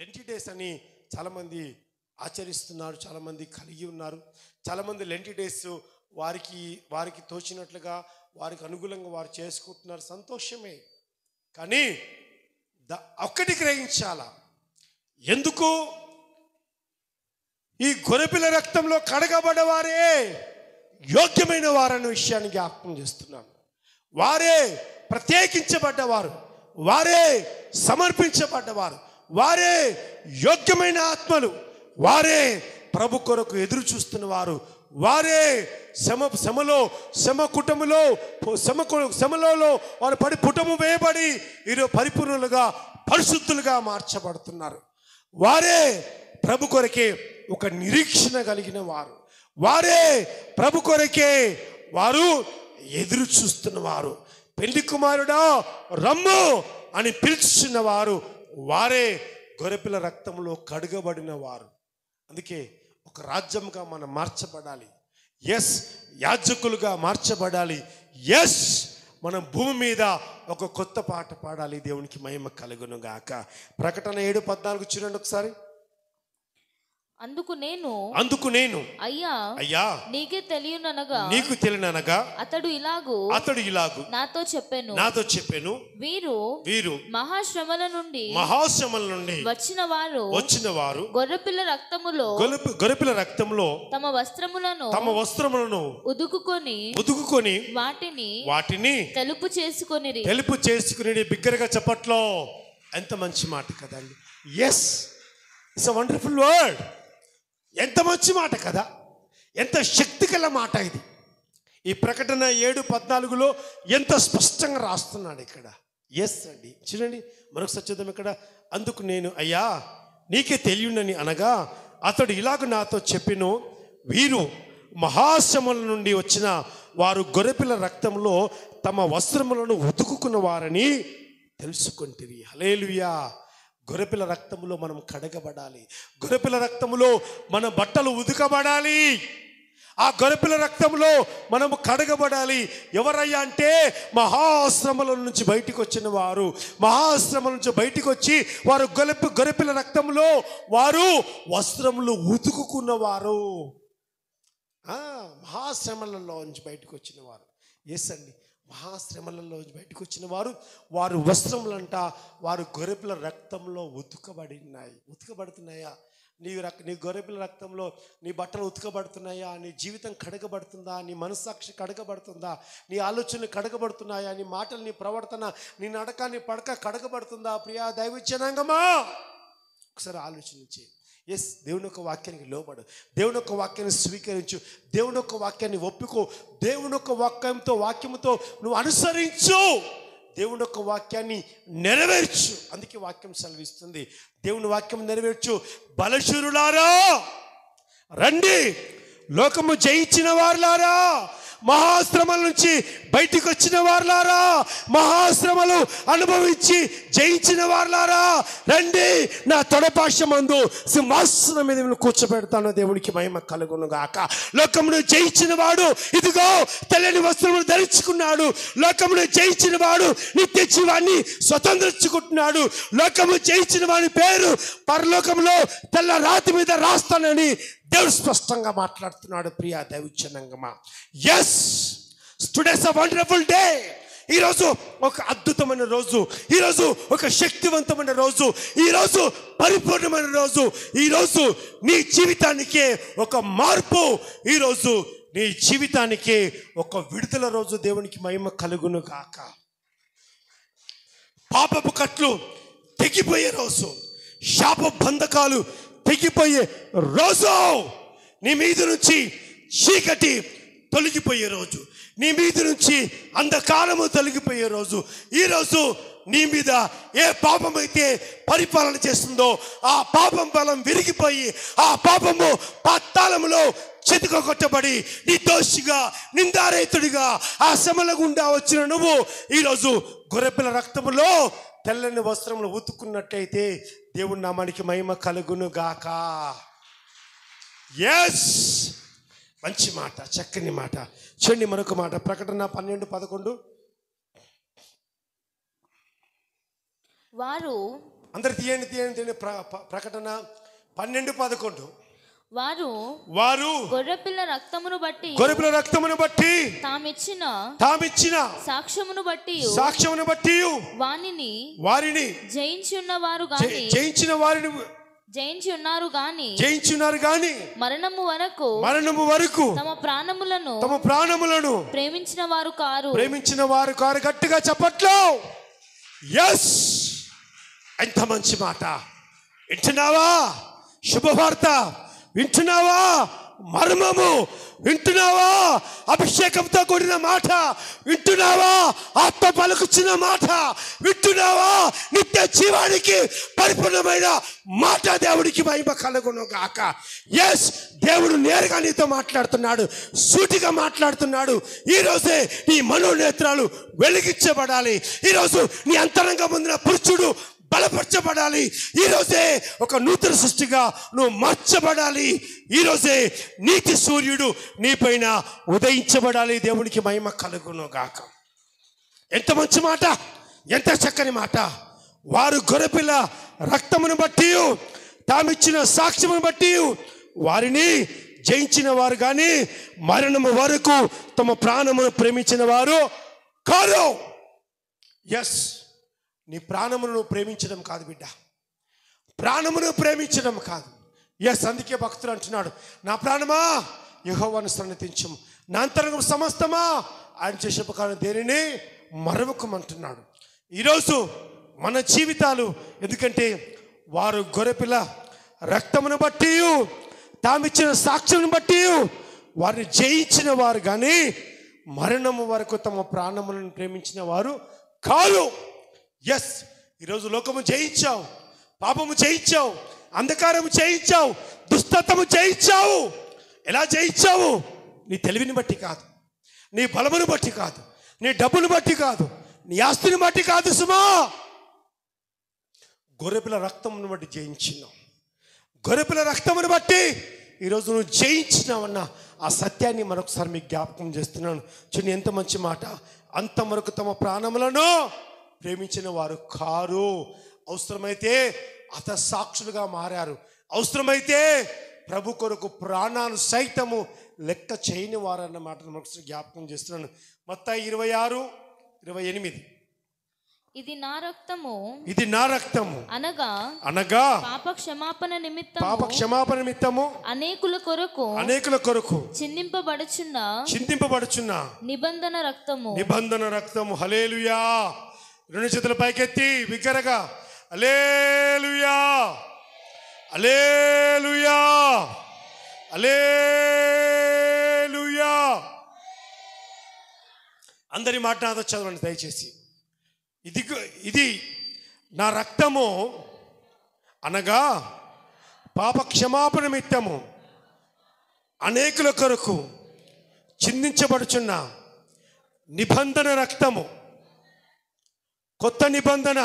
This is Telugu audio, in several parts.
లెంటి డేస్ అని చాలామంది ఆచరిస్తున్నారు చాలామంది కలిగి ఉన్నారు చాలామంది లెంటి డేస్ వారికి వారికి తోచినట్లుగా వారికి అనుకూలంగా వారు చేసుకుంటున్నారు సంతోషమే కానీ ద ఒక్కటి గ్రహించాలా ఎందుకు ఈ గొర్రెపిల్ల రక్తంలో కడగబడ్డవారే యోగ్యమైన వారన్న విషయాన్ని జ్ఞాపకం చేస్తున్నాను వారే ప్రత్యేకించబడ్డవారు వారే సమర్పించబడ్డవారు వారే యోగ్యమైన ఆత్మలు వారే ప్రభు కొరకు ఎదురు చూస్తున్న వారు వారే శమ శమలో శమ కుటుంబంలో శమ కు- శమలలో వారు పడి పుటము వేయబడి ఈరోజు పరిపూర్ణులుగా పరిశుద్ధులుగా మార్చబడుతున్నారు వారే ప్రభు కొరకే ఒక నిరీక్షణ కలిగిన వారు వారే ప్రభు కొరకే వారు ఎదురు చూస్తున్న వారు పెళ్లి కుమారుడా రమ్ము అని పిలుచుచున్న వారు వారే గొర్రెపిల్ల రక్తంలో కడుగబడిన వారు అందుకే ఒక రాజ్యంగా మనం మార్చబడాలి ఎస్ యాజకులుగా మార్చబడాలి ఎస్ మనం భూమి మీద ఒక కొత్త పాట పాడాలి దేవునికి మహిమ కలుగును గాక ప్రకటన ఏడు పద్నాలుగు చూడండి ఒకసారి అందుకు నేను అందుకు నేను అయ్యా అయ్యా నీకే తెలియననగా నీకు తెలియననగా అతడు ఇలాగు అతడు ఇలాగు నాతో చెప్పాను నాతో చెప్పాను వీరు వీరు మహాశ్రమల నుండి మహాశ్రమల నుండి వచ్చిన వారు వచ్చిన వారు గొర్రెపిల్ల రక్తములో గొలుపు గొరిపిల రక్తంలో తమ వస్త్రములను తమ వస్త్రములను ఉదుకుకొని ఉదుకుకొని వాటిని వాటిని తెలుపు చేసుకొనిరి తెలుపు చేసుకుని బిగ్గరగా చెప్పట్లో ఎంత మంచి మాట కదండి yes it's a wonderful word ఎంత మంచి మాట కదా ఎంత శక్తి గల మాట ఇది ఈ ప్రకటన ఏడు పద్నాలుగులో ఎంత స్పష్టంగా రాస్తున్నాడు ఇక్కడ ఎస్ అండి చూడండి మరొకసారి చూద్దాం ఇక్కడ అందుకు నేను అయ్యా నీకే తెలియనని అనగా అతడు ఇలాగ నాతో చెప్పిను వీరు మహాశ్రమల నుండి వచ్చిన వారు గొర్రెపిల్ల రక్తంలో తమ వస్త్రములను ఉతుకుకున్న వారని తెలుసుకుంటుంది హలేలుయా గొర్రెపిల్ల రక్తములో మనం కడగబడాలి గొర్రెపిల్ల రక్తములో మన బట్టలు ఉతుకబడాలి ఆ గొర్రెపిల్ల రక్తంలో మనము కడగబడాలి ఎవరయ్యా అంటే మహాశ్రమల నుంచి బయటికి వచ్చిన వారు మహాశ్రమల నుంచి బయటికి వచ్చి వారు గొర్రెపి గొర్రెపిల్ల రక్తంలో వారు వస్త్రములు ఉతుకుకున్నవారు ఆ, మహాశ్రమలలో నుంచి బయటకు వచ్చిన వారు ఎస్ అండి మహాశ్రమలలో నుంచి బయటకు వచ్చిన వారు వారు వస్త్రములంట వారు గొర్రెపిల్ల రక్తంలో ఉతుకబడినాయి ఉతుకబడుతున్నాయా నీ రక్ నీ గొర్రెపిల్ల రక్తంలో నీ బట్టలు ఉతకబడుతున్నాయా నీ జీవితం కడగబడుతుందా నీ మనస్సాక్షి కడగబడుతుందా నీ ఆలోచనలు కడగబడుతున్నాయా నీ మాటలు నీ ప్రవర్తన నీ నడక నీ పడక కడగబడుతుందా ప్రియా దైవజనాంగమా ఒకసారి ఆలోచించి ఎస్ దేవుని యొక్క వాక్యానికి లోబడు దేవుని యొక్క వాక్యాన్ని స్వీకరించు దేవుని యొక్క వాక్యాన్ని ఒప్పుకో దేవుని యొక్క వాక్యంతో వాక్యంతో నువ్వు అనుసరించు దేవుని యొక్క వాక్యాన్ని నెరవేర్చు అందుకే వాక్యం సెలవిస్తుంది దేవుని వాక్యం నెరవేర్చు బలశూరులారా రండి లోకము జయించిన వారులారా మహాశ్రమల నుంచి బయటికి వచ్చిన వారులారా మహాశ్రమలు అనుభవించి జయించిన వారులారా రండి నా తొడపాశ మందు సింహాసనం మీద మిమ్మల్ని కూర్చోబెడతాను దేవునికి మహిమ కలుగును గాక లోకమును జయించిన వాడు ఇదిగో తెల్లని వస్త్రములు ధరించుకున్నాడు లోకమును జయించిన వాడు నిత్య జీవాన్ని స్వతంత్రించుకుంటున్నాడు లోకము జయించిన వాడి పేరు పరలోకంలో తెల్ల రాతి మీద రాస్తానని దేవుడు స్పష్టంగా మాట్లాడుతున్నాడు ప్రియా దైవచనంగమా yes today's a wonderful day ఈరోజు ఒక అద్భుతమైన రోజు ఈరోజు ఒక శక్తివంతమైన రోజు ఈరోజు పరిపూర్ణమైన రోజు ఈరోజు నీ జీవితానికే ఒక మార్పు ఈరోజు నీ జీవితానికి ఒక విడుదల రోజు దేవునికి మహిమ కలుగును గాక పాపపు కట్లు తెగిపోయే రోజు శాప బంధకాలు తెగిపోయే రోజు నీ మీద నుంచి చీకటి తొలగిపోయే రోజు నీ మీద నుంచి అంధకారము తొలగిపోయే రోజు ఈరోజు నీ మీద ఏ పాపం అయితే పరిపాలన చేస్తుందో ఆ పాపం బలం విరిగిపోయి ఆ పాపము పాతాళములో చితుక కొట్టబడి నిర్దోషిగా నిందారేతుడిగా ఆ శ్రమల గుండా వచ్చిన నువ్వు ఈరోజు గొర్రెపిల్ల రక్తములో తెల్లని వస్త్రములు ఉతుకున్నట్టయితే దేవుడి నామానికి మహిమ కలుగును గాక ఎస్ మంచి మాట చక్కని మాట చూడండి మరొక మాట ప్రకటన పన్నెండు పదకొండు వారు అందరు తీయండి తీయండి తీయండి ప్ర- ప్ర- ప్రకటన పన్నెండు పదకొండు వారు వారు గొర్రెపిల్ల రక్తమును బట్టి గొరపిల రక్తమును బట్టి తామిచ్చిన తామిచ్చిన సాక్ష్యమును బట్టి సాక్ష్యమును బట్టి వానిని వారిని జయించి ఉన్నవారు జయి- గాని జయించిన వారిని జయించి ఉన్నారు గాని జయించున్నారు గాని మరణము వరకు మరణము వరకు తమ ప్రాణములను తమ ప్రాణములను ప్రేమించిన వారు కారు ప్రేమించిన వారు కారు గట్టిగా చెప్పట్లో ఎస్ ఎంత మంచి మాట వింటున్నావా శుభవార్త వింటున్నావా మర్మము వింటున్నావా అభిషేకంతో కూడిన మాట వింటున్నావా ఆత్మ పలుకుచిన మాట వింటున్నావా నిత్య జీవానికి పరిపూర్ణమైన మాట దేవుడికి మహిమ కలుగును గాక ఎస్ దేవుడు నేరుగా నీతో మాట్లాడుతున్నాడు సూటిగా మాట్లాడుతున్నాడు ఈ రోజే నీ మనోనేత్రాలు వెలిగించబడాలి ఈరోజు నీ అంతరంగం ముందున పురుషుడు బలపరచబడాలి ఈరోజే ఒక నూతన సృష్టిగా నువ్వు మార్చబడాలి ఈరోజే నీతి సూర్యుడు నీపైన ఉదయించబడాలి దేవునికి మహిమ కలుగును గాక ఎంత మంచి మాట ఎంత చక్కని మాట వారు గొర్రెపిల్ల రక్తమును బట్టి తామిచ్చిన సాక్ష్యమును బట్టి వారిని జయించిన వారు కానీ మరణము వరకు తమ ప్రాణమును ప్రేమించిన వారు కారు ఎస్ నీ ప్రాణమును నువ్వు ప్రేమించడం కాదు బిడ్డ ప్రాణమును ప్రేమించడం కాదు ఎస్ అందుకే భక్తుడు అంటున్నాడు నా ప్రాణమా యహోవాను సన్నతించం నా అంతరంగం సమస్తమా ఆయన చేసే ప్రకారం దేనిని మరవకమంటున్నాడు ఈరోజు మన జీవితాలు ఎందుకంటే వారు గొర్రెపిల్ల రక్తమును బట్టి తామిచ్చిన సాక్ష్యం బట్టి వారిని జయించిన వారు కానీ మరణము వరకు తమ ప్రాణములను ప్రేమించిన వారు కాదు ఎస్ ఈరోజు లోకము జయించావు పాపము జయించావు అంధకారము జయించావు దుస్తత్వము జయించావు ఎలా జయించావు నీ తెలివిని బట్టి కాదు నీ బలమును బట్టి కాదు నీ డబ్బును బట్టి కాదు నీ ఆస్తిని బట్టి కాదు సుమా గొర్రెపిల్ల రక్తమును బట్టి జయించినావు గొర్రెపిల్ల రక్తమును బట్టి ఈరోజు నువ్వు జయించినావన్న ఆ సత్యాన్ని మరొకసారి మీకు జ్ఞాపకం చేస్తున్నాను చూడండి ఎంత మంచి మాట అంతవరకు తమ ప్రాణములను ప్రేమించిన వారు కారు అవసరమైతే అత సాక్షులుగా మారారు అవసరమైతే ప్రభు కొరకు ప్రాణాలు సైతము లెక్క చేయని వారన్న మాటను మరొకసారి జ్ఞాపకం చేస్తున్నాను మొత్తం ఇరవై ఆరు ఇరవై ఎనిమిది ఇది నా రక్తము ఇది నా రక్తము అనగా అనగా పాప క్షమాపణ పాప నిమిత్తము క్షమాపణ నిమిత్తము అనేకుల కొరకు అనేకుల కొరకు చిందింపబడుచున్న చింతింపబడుచున్న నిబంధన రక్తము నిబంధన రక్తము హలేలుయా రెండు చేతుల పైకెత్తి బిగ్గరగా అలేలుయా అలేలుయా అలేలుయా అందరి మాట నాతో చదవండి దయచేసి ఇది ఇది నా రక్తము అనగా పాప క్షమాపణ నిమిత్తము అనేకుల కొరకు చిందించబడుచున్న నిబంధన రక్తము కొత్త నిబంధన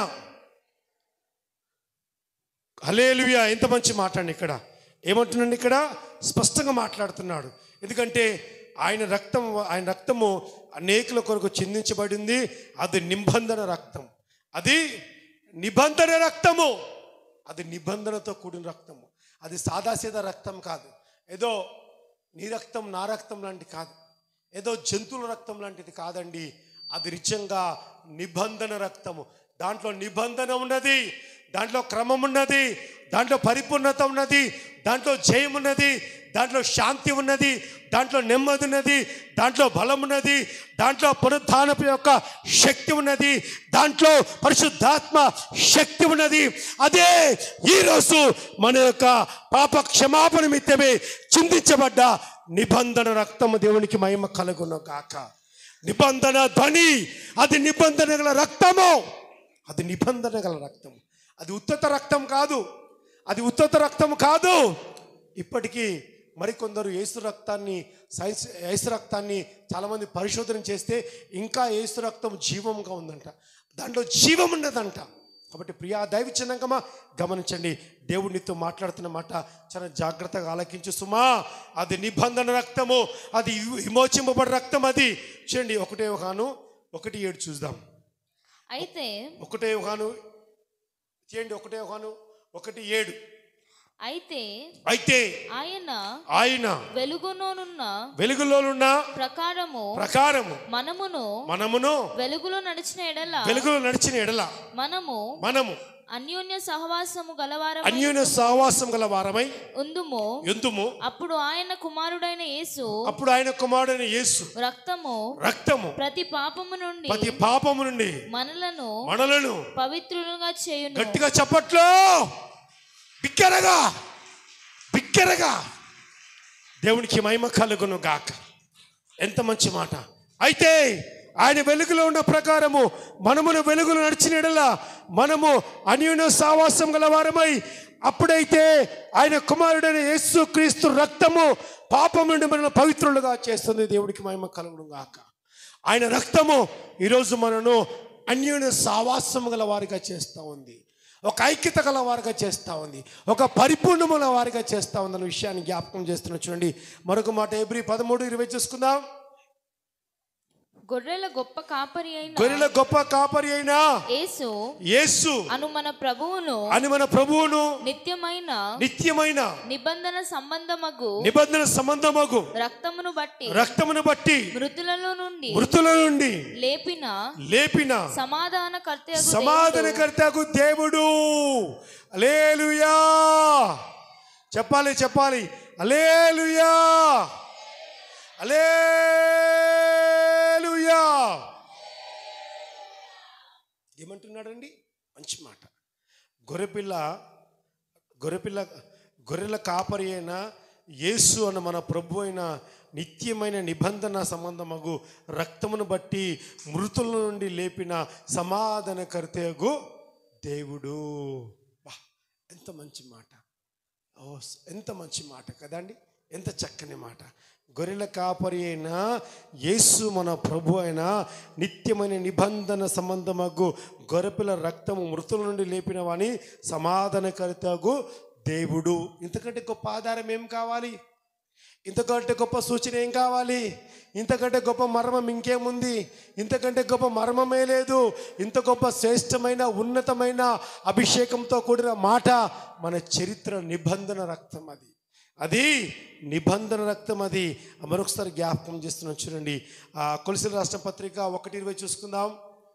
హలేలుయా ఎంత మంచి మాట అండి ఇక్కడ ఏమంటున్నాడు ఇక్కడ స్పష్టంగా మాట్లాడుతున్నాడు ఎందుకంటే ఆయన రక్తం ఆయన రక్తము అనేకుల కొరకు చిందించబడింది అది నిబంధన రక్తం అది నిబంధన రక్తము అది నిబంధనతో కూడిన రక్తము అది సాదాసీదా రక్తం కాదు ఏదో నీ రక్తం నా రక్తం లాంటి కాదు ఏదో జంతువుల రక్తం లాంటిది కాదండి అది నిజంగా నిబంధన రక్తము దాంట్లో నిబంధన ఉన్నది దాంట్లో క్రమం ఉన్నది దాంట్లో పరిపూర్ణత ఉన్నది దాంట్లో జయం ఉన్నది దాంట్లో శాంతి ఉన్నది దాంట్లో నెమ్మది ఉన్నది దాంట్లో బలం ఉన్నది దాంట్లో పునరుద్ధానపు యొక్క శక్తి ఉన్నది దాంట్లో పరిశుద్ధాత్మ శక్తి ఉన్నది అదే ఈరోజు మన యొక్క పాప క్షమాపణ నిమిత్తమే చిందించబడ్డ నిబంధన రక్తము దేవునికి మహిమ కలుగును గాక నిబంధన ధ్వని అది నిబంధన గల రక్తము అది నిబంధన గల రక్తము అది ఉత్తత రక్తం కాదు అది ఉత్తత రక్తం కాదు ఇప్పటికీ మరికొందరు ఏసు రక్తాన్ని సైన్స్ ఏసు రక్తాన్ని చాలామంది పరిశోధన చేస్తే ఇంకా ఏసు రక్తం జీవంగా ఉందంట దాంట్లో జీవం ఉన్నదంట కాబట్టి ప్రియా దైవచనంగమా గమనించండి దేవుడు నీతో మాట్లాడుతున్న మాట చాలా జాగ్రత్తగా ఆలకించు సుమా అది నిబంధన రక్తము అది విమో- విమోచింపబడి రక్తం అది చూడండి ఒకటే ఒకను ఒకటి ఏడు చూద్దాం అయితే ఒకటే ఒకను తీయండి ఒకటే యోహాను ఒకటి ఏడు అయితే అయితే ఆయన ఆయన వెలుగులోనున్న వెలుగులోనున్న ప్రకారము ప్రకారము మనమును మనమును వెలుగులో నడిచిన ఎడల వెలుగులో నడిచిన ఎడల మనము మనము అన్యోన్య సహవాసము గలవారం అన్యోన్య సహవాసం గల వారమై ఉందుము ఎందుము అప్పుడు ఆయన కుమారుడైన యేసు అప్పుడు ఆయన కుమారుడైన యేసు రక్తము రక్తము ప్రతి పాపము నుండి ప్రతి పాపము నుండి మనలను మనలను పవిత్రులుగా చేయును గట్టిగా చప్పట్లో బిగ్గరగా బిగ్గరగా దేవునికి మహిమ కలుగును గాక ఎంత మంచి మాట అయితే ఆయన వెలుగులో ఉన్న ప్రకారము మనమును వెలుగులో నడిచిన ఎడల మనము అన్యూన సావాసం గల వారమై అప్పుడైతే ఆయన కుమారుడైన యేసు క్రీస్తు రక్తము పాపం నుండి మనల్ని పవిత్రులుగా చేస్తుంది దేవుడికి మహిమ కలుగును గాక ఆయన రక్తము ఈరోజు మనను అన్యోన్య సావాసం గల వారిగా చేస్తూ ఉంది ఒక ఐక్యత గల వారిగా చేస్తూ ఉంది ఒక పరిపూర్ణముల వారిగా చేస్తూ ఉంది అన్న విషయాన్ని జ్ఞాపకం చేస్తున్నా చూడండి మరొక మాట ఎబ్రి పదమూడు ఇరవై చూసుకుందాం గొర్రెల గొప్ప కాపరి అయిన గొర్రెల గొప్ప కాపరి అయిన యేసు యేసు అను మన ప్రభువును అని మన ప్రభువును నిత్యమైన నిత్యమైన నిబంధన సంబంధమగు నిబంధన సంబంధమగు రక్తమును బట్టి రక్తమును బట్టి మృతులలో నుండి మృతుల నుండి లేపిన లేపిన సమాధాన సమాధానకర్తకు దేవుడు అలేలుయా చెప్పాలి చెప్పాలి అలేలుయా అలేలుయా ఏమంటున్నాడండి మంచి మాట గొర్రెపిల్ల గొర్రెపిల్ల గొర్రెల కాపరి అయిన యేసు అన్న మన ప్రభు అయిన నిత్యమైన నిబంధన సంబంధమగు రక్తమును బట్టి మృతుల నుండి లేపిన సమాధానకర్తయగు దేవుడు బా ఎంత మంచి మాట ఓ ఎంత మంచి మాట కదండి ఎంత చక్కని మాట గొర్రెల కాపరి అయిన యేసు మన ప్రభు అయిన నిత్యమైన నిబంధన సంబంధమగు గొర్రెపిల్ల రక్తము మృతుల నుండి లేపిన వాని సమాధానకర్తగు దేవుడు ఇంతకంటే గొప్ప ఆధారం ఏం కావాలి ఇంతకంటే గొప్ప సూచన ఏం కావాలి ఇంతకంటే గొప్ప మర్మం ఇంకేముంది ఇంతకంటే గొప్ప మర్మమే లేదు ఇంత గొప్ప శ్రేష్టమైన ఉన్నతమైన అభిషేకంతో కూడిన మాట మన చరిత్ర నిబంధన రక్తం అది అది నిబంధన రక్తం అది మరొకసారి జ్ఞాపకం చేస్తున్నాం చూడండి ఆ కొలిసిన రాష్ట్ర పత్రిక ఒకటి ఇరవై చూసుకుందాం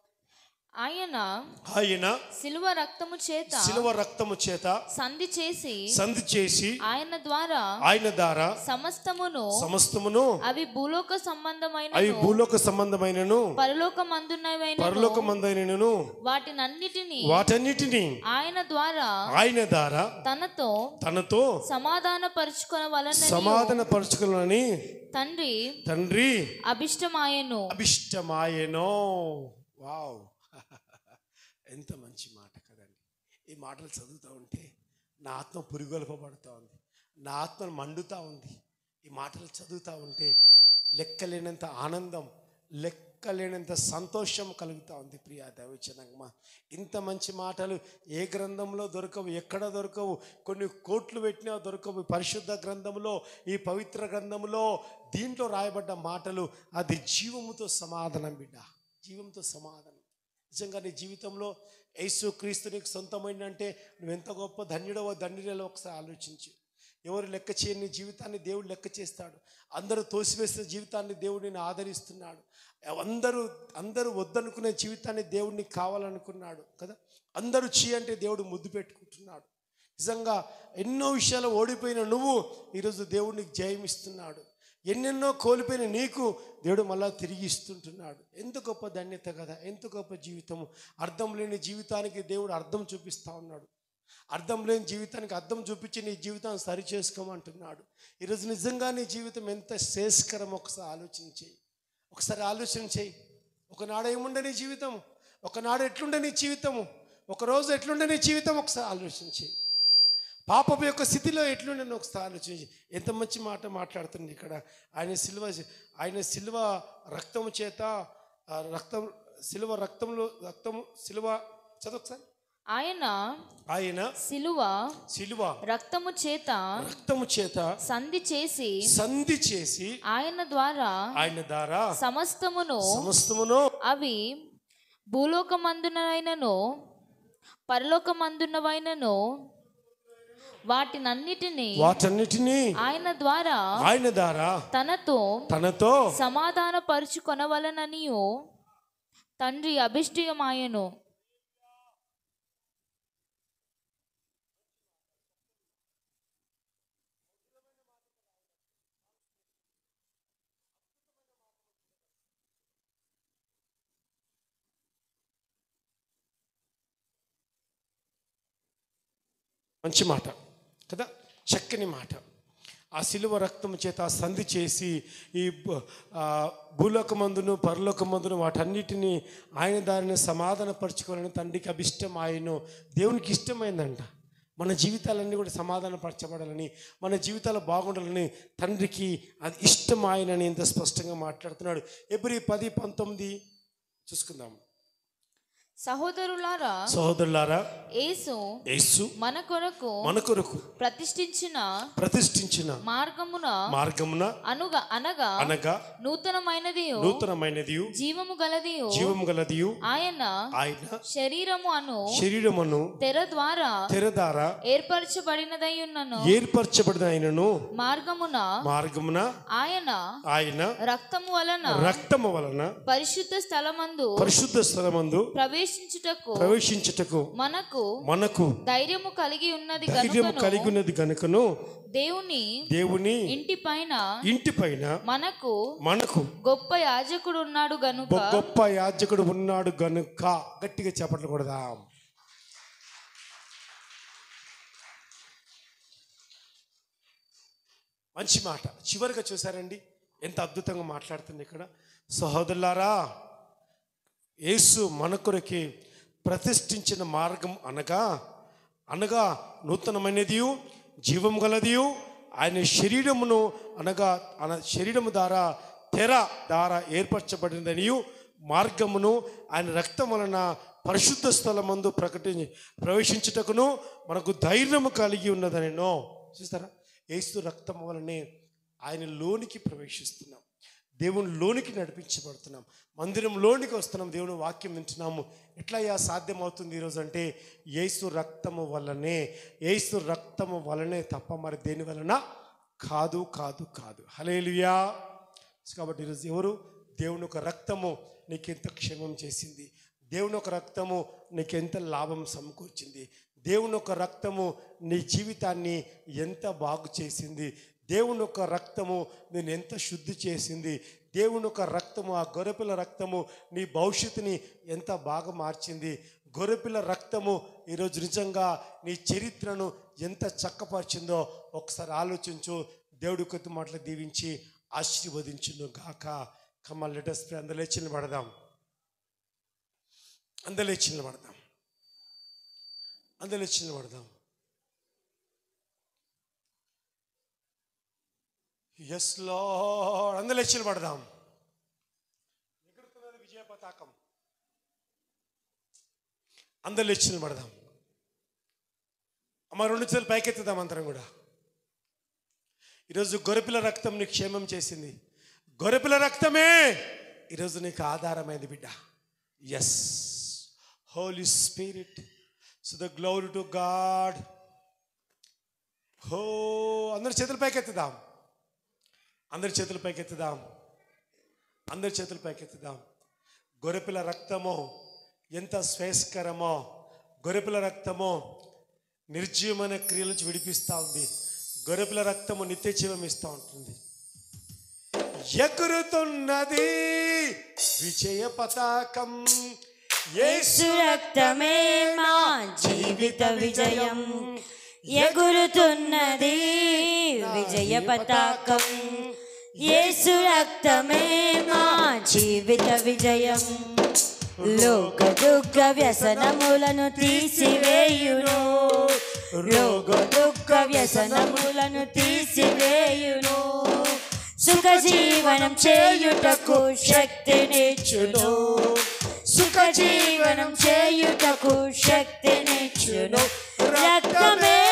ఆయన ఆయన సిలువ రక్తము చేత శిలువ రక్తము చేత సంధి చేసి సంధి చేసి ఆయన ద్వారా ఆయన ద్వారా సమస్తమును సమస్తమును అవి భూలోక సంబంధమైన అవి భూలోక సంబంధమైనను పరలోక మందున్నవైన పరలోకమందైనను వాటినన్నిటిని వాటన్నిటిని ఆయన ద్వారా ఆయన ద్వారా తనతో తనతో సమాధాన పరుచుకొనవలనని సమాధాన పరుచుకులని తండ్రి తండ్రి అభిష్టమాయను అభిష్టమాయనో వావ్ ఎంత మంచి మాట కదండి ఈ మాటలు చదువుతూ ఉంటే నా ఆత్మ పురిగొల్పబడుతూ ఉంది నా ఆత్మ మండుతూ ఉంది ఈ మాటలు చదువుతూ ఉంటే లెక్కలేనంత ఆనందం లెక్కలేనంత సంతోషం కలుగుతూ ఉంది ప్రియా దైవచనంగమా ఇంత మంచి మాటలు ఏ గ్రంథంలో దొరకవు ఎక్కడ దొరకవు కొన్ని కోట్లు పెట్టినా దొరకవు ఈ పరిశుద్ధ గ్రంథంలో ఈ పవిత్ర గ్రంథంలో దీంట్లో రాయబడ్డ మాటలు అది జీవముతో సమాధానం బిడ్డ జీవంతో సమాధానం నిజంగా నీ జీవితంలో యేసు క్రీస్తు నీకు సొంతమైందంటే నువ్వు ఎంత గొప్ప ధన్యుడవో ధన్యుడలో ఒకసారి ఆలోచించు ఎవరు లెక్క చేయని నీ జీవితాన్ని దేవుడు లెక్క చేస్తాడు అందరూ తోసివేసిన జీవితాన్ని దేవుడు నేను ఆదరిస్తున్నాడు అందరూ అందరూ వద్దనుకునే జీవితాన్ని దేవుడిని కావాలనుకున్నాడు కదా అందరూ చీ అంటే దేవుడు ముద్దు పెట్టుకుంటున్నాడు నిజంగా ఎన్నో విషయాలు ఓడిపోయిన నువ్వు ఈరోజు దేవుడు నీకు జయం ఇస్తున్నాడు ఎన్నెన్నో కోల్పోయిన నీకు దేవుడు మళ్ళా తిరిగి ఇస్తుంటున్నాడు ఎంత గొప్ప ధన్యత కదా ఎంత గొప్ప జీవితము అర్థం లేని జీవితానికి దేవుడు అర్థం చూపిస్తా ఉన్నాడు అర్థం లేని జీవితానికి అర్థం చూపించి నీ జీవితాన్ని సరి చేసుకోమంటున్నాడు ఈరోజు నిజంగా నీ జీవితం ఎంత శ్రేష్కరం ఒకసారి ఆలోచించి ఒకసారి ఆలోచన చేయి ఒకనాడు ఏముండే నీ జీవితం ఒకనాడు ఎట్లుండే నీ జీవితము ఒకరోజు ఎట్లుండే నీ జీవితం ఒకసారి ఆలోచించి పాపపు యొక్క స్థితిలో ఎట్లుండే ఒకసారి ఆలోచించి ఎంత మంచి మాట మాట్లాడుతుంది ఇక్కడ ఆయన సిల్వ ఆయన సిల్వ రక్తము చేత ఆ రక్తం సిల్వ రక్తంలో రక్తము సిల్వ చదువు ఒకసారి ఆయన ఆయన సిలువ సిలువ రక్తము చేత రక్తము చేత సంధి చేసి సంధి చేసి ఆయన ద్వారా ఆయన ద్వారా సమస్తమును సమస్తమును అవి భూలోకమందునైనను పరలోకమందున్నవైనను వాటినన్నిటినీ వాటన్నిటినీ ఆయన ద్వారా ఆయన ద్వారా తనతో తనతో సమాధాన పరుచుకొనవలననియు తండ్రి అభిష్టయమాయను మంచి మాట కదా చక్కని మాట ఆ శిలువ రక్తం చేత ఆ సంధి చేసి ఈ భూ- ఆ భూలోకమందును పరలోకమందును వాటన్నిటిని ఆయన దారిని సమాధానపరచుకోవాలని తండ్రికి అభిష్టం ఆయను దేవునికి ఇష్టమైందంట మన జీవితాలన్నీ కూడా సమాధానపరచబడాలని మన జీవితాలు బాగుండాలని తండ్రికి అది ఇష్టం ఆయనని ఇంత స్పష్టంగా మాట్లాడుతున్నాడు ఎబ్రి పది పంతొమ్మిది చూసుకుందాం సహోదరులారా సహోదరులారా యేసు యేసు మన కొరకు మన కొరకు ప్రతిష్ఠించిన ప్రతిష్ఠించిన మార్గమున మార్గమున అనుగా అనగా అనగా నూతనమైనది నూతనమైనది జీవము గలది జీవము గలది ఆయన ఆయన శరీరము అను శరీరమును తెర ద్వారా తెరదార ఏర్పరచబడినదై ఉన్నను ఏర్పరచబడిన ఆయనను మార్గమున మార్గమున ఆయన ఆయన రక్తము వలన రక్తము వలన పరిశుద్ధ స్థలమందు పరిశుద్ధ స్థలమందు ప్రవేశించుటకు ప్రవేశించుటకు మనకు మనకు ధైర్యము కలిగి ఉన్నది ధైర్యము కనుకను కలిగి ఉన్నది గనుకను దేవుని దేవుని ఇంటి పైన ఇంటి పైన మనకు మనకు గొప్ప యాజకుడు ఉన్నాడు గనుక ఒక గొప్ప యాజకుడు ఉన్నాడు గనుక గట్టిగా చెప్పట్లు కొడదాం మంచి మాట చివరిగా చూసారండి ఎంత అద్భుతంగా మాట్లాడుతుంది ఇక్కడ సహోదరులారా యేసు మన కొరకి ప్రతిష్ఠించిన మార్గం అనగా అనగా నూతనమైనది జీవం గలదియు ఆయన శరీరమును అనగా ఆయన శరీరము ద్వారా తెర ద్వారా ఏర్పరచబడినదనియు మార్గమును ఆయన రక్తం వలన పరిశుద్ధ స్థలమందు ప్రకటించి ప్రవేశించుటకును మనకు ధైర్యము కలిగి ఉన్నదనినో చూస్తారా ఏసు రక్తం వలనే ఆయన లోనికి ప్రవేశిస్తున్నాం దేవుని లోనికి నడిపించబడుతున్నాం మందిరం లోనికి వస్తున్నాం దేవుని వాక్యం వింటున్నాము ఎట్లా అయ్యా సాధ్యం అవుతుంది ఈరోజు అంటే ఏసు రక్తము వలనే ఏసు రక్తము వలనే తప్ప మరి దేని వలన కాదు కాదు కాదు హలేలుయా కాబట్టి ఈరోజు ఎవరు దేవుని ఒక రక్తము నీకెంత క్షేమం చేసింది దేవుని ఒక రక్తము నీకెంత లాభం సమకూర్చింది దేవుని ఒక రక్తము నీ జీవితాన్ని ఎంత బాగు చేసింది దేవుని ఒక రక్తము నేను ఎంత శుద్ధి చేసింది దేవుని ఒక రక్తము ఆ గొర్రెపిల్ల రక్తము నీ భవిష్యత్తుని ఎంత బాగా మార్చింది గొర్రెపిల్ల రక్తము ఈరోజు నిజంగా నీ చరిత్రను ఎంత చక్కపరిచిందో ఒకసారి ఆలోచించు దేవుడి కొద్ది మాటలు దీవించి ఆశీర్వదించును గాక కమ్మ లెటర్స్ అందలేచి నిలబడదాం అందలేచి నిలబడదాం అందలేచి నిలబడదాం ఎస్ లార్డ్ అందలేచి నిలబడదాం ఎగురుతున్నది విజయ పతాకం అందలేచి నిలబడదాం అమ్మ రెండు చేతులు పైకెత్తుదాం అందరం కూడా ఈరోజు గొర్రెపిల్ల రక్తం నీకు క్షేమం చేసింది గొర్రెపిల్ల రక్తమే ఈరోజు నీకు ఆధారమైంది బిడ్డ yes holy spirit so the glory to God హో అందరి చేతుల పైకెత్తుదాం అందరి చేతుల పైకెత్తుదాం అందరి చేతుల పైకెత్తుదాం గొర్రెపిల్ల రక్తము ఎంత శ్రేయస్కరమో గొర్రెపిల్ల రక్తము నిర్జీవమైన క్రియల నుంచి విడిపిస్తూ ఉంది గొర్రెపిల్ల రక్తము నిత్య జీవం ఇస్తూ ఉంటుంది ఎగురుతున్నది విజయ పతాకం యేసు యేసు రక్తమే మా జీవిత విజయం ఎగురుతున్నది విజయ పతాకం యేసు రక్తమే మా జీవిత విజయం లోక దుఃఖ వ్యసనములను తీసివేయును లోక దుఃఖ వ్యసనములను తీసివేయును సుఖ జీవనం చేయుటకు శక్తినిచ్చును సుఖ జీవనం చేయుటకు శక్తినిచ్చును రక్తమే